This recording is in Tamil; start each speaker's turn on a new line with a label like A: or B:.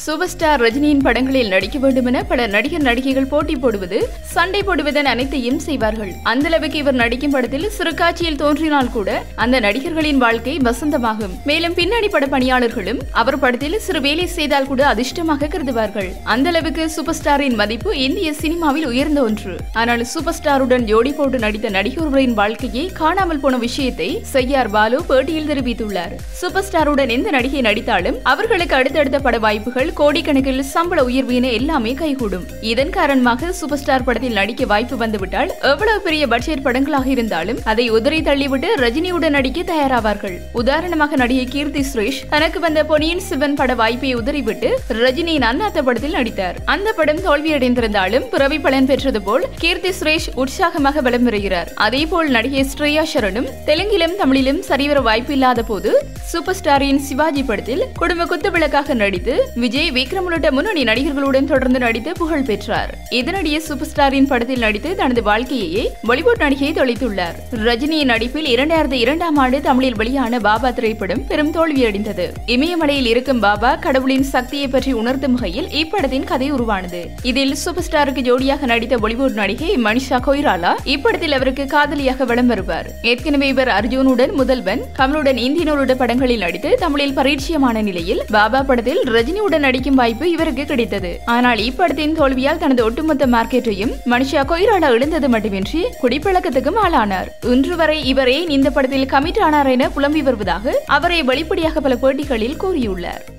A: சூப்பர் ஸ்டார் ரஜினியின் படங்களில் நடிக்க வேண்டும் என பல நடிகர் நடிகைகள் போட்டி போடுவது சண்டை போடுவதன் அனைத்தையும் செய்வார்கள் அந்த அளவுக்கு இவர் நடிக்கும் படத்தில் சிறு காட்சியில் தோன்றினால் கூட அந்த நடிகர்களின் வாழ்க்கை வசந்தமாகும் மேலும் பின்னணி பட பணியாளர்களும் அவர் படத்தில் சிறு வேலை செய்தால் கூட அதிர்ஷ்டமாக கருதுவார்கள் அந்த அளவுக்கு சூப்பர் ஸ்டாரின் மதிப்பு இந்திய சினிமாவில் உயர்ந்த ஒன்று ஆனால் சூப்பர் ஸ்டாருடன் ஜோடி போட்டு நடித்த நடிகர் ஒருவரின் வாழ்க்கையை காணாமல் போன விஷயத்தை செய்யார் பாலு பேட்டியில் தெரிவித்துள்ளார் சூப்பர் ஸ்டாருடன் எந்த நடிகை நடித்தாலும் அவர்களுக்கு அடுத்தடுத்த பட வாய்ப்புகள் கோடிக்கணக்கில் சம்பள உயர்வு என எல்லாமே கைகூடும் இதன் காரணமாக சூப்பர் ஸ்டார் படத்தில் நடிக்க வாய்ப்பு வந்துவிட்டால் எவ்வளவு பெரிய பட்ஜெட் படங்களாக இருந்தாலும் அதை உதறி தள்ளிவிட்டு ரஜினியுடன் நடிக்க தயாராவார்கள் உதாரணமாக நடிகை கீர்த்தி சுரேஷ் தனக்கு வந்த பொன்னியின் சிவன் பட வாய்ப்பை உதறிவிட்டு ரஜினியின் அண்ணாத்த படத்தில் நடித்தார் அந்த படம் தோல்வியடைந்திருந்தாலும் பிறவி பலன் பெற்றது போல் கீர்த்தி சுரேஷ் உற்சாகமாக வலம் வருகிறார் அதே போல் நடிகை ஸ்ரேயா சரணும் தெலுங்கிலும் தமிழிலும் சரிவர வாய்ப்பு இல்லாத போது சூப்பர் ஸ்டாரின் சிவாஜி படத்தில் குடும்ப குத்துவிளக்காக நடித்து விஜய் விக்ரம் உள்ளிட்ட முன்னணி நடிகர்களுடன் தொடர்ந்து நடித்து புகழ் பெற்றார் இதனிடையே சூப்பர் ஸ்டாரின் படத்தில் நடித்து தனது வாழ்க்கையை பாலிவுட் நடிகை தொலைத்துள்ளார் ரஜினியின் நடிப்பில் இரண்டாயிரத்தி இரண்டாம் ஆண்டு தமிழில் வெளியான பாபா திரைப்படம் பெரும் தோல்வியடைந்தது இமயமலையில் இருக்கும் பாபா கடவுளின் சக்தியை பற்றி உணர்த்தும் வகையில் இப்படத்தின் கதை உருவானது இதில் சூப்பர் ஸ்டாருக்கு ஜோடியாக நடித்த பாலிவுட் நடிகை மனிஷா கொய்ராலா இப்படத்தில் அவருக்கு காதலியாக வலம் வருவார் ஏற்கனவே இவர் அர்ஜுனுடன் முதல்வன் கமலுடன் இந்தியனோட படங்களில் நடித்து தமிழில் பரிச்சயமான நிலையில் பாபா படத்தில் ரஜினியுடன் நடிக்கும் வாய்ப்பு இவருக்கு கிடைத்தது ஆனால் இப்படத்தின் தோல்வியால் தனது ஒட்டுமொத்த மார்க்கெட்டையும் மனுஷா கொய்ராலா இழந்தது மட்டுமின்றி குடிப்பழக்கத்துக்கும் ஆளானார் இன்று வரை இவர் ஏன் இந்த படத்தில் கமிட் ஆனார் என புலம்பி வருவதாக அவரை வெளிப்படையாக பல பேட்டிகளில் கூறியுள்ளார்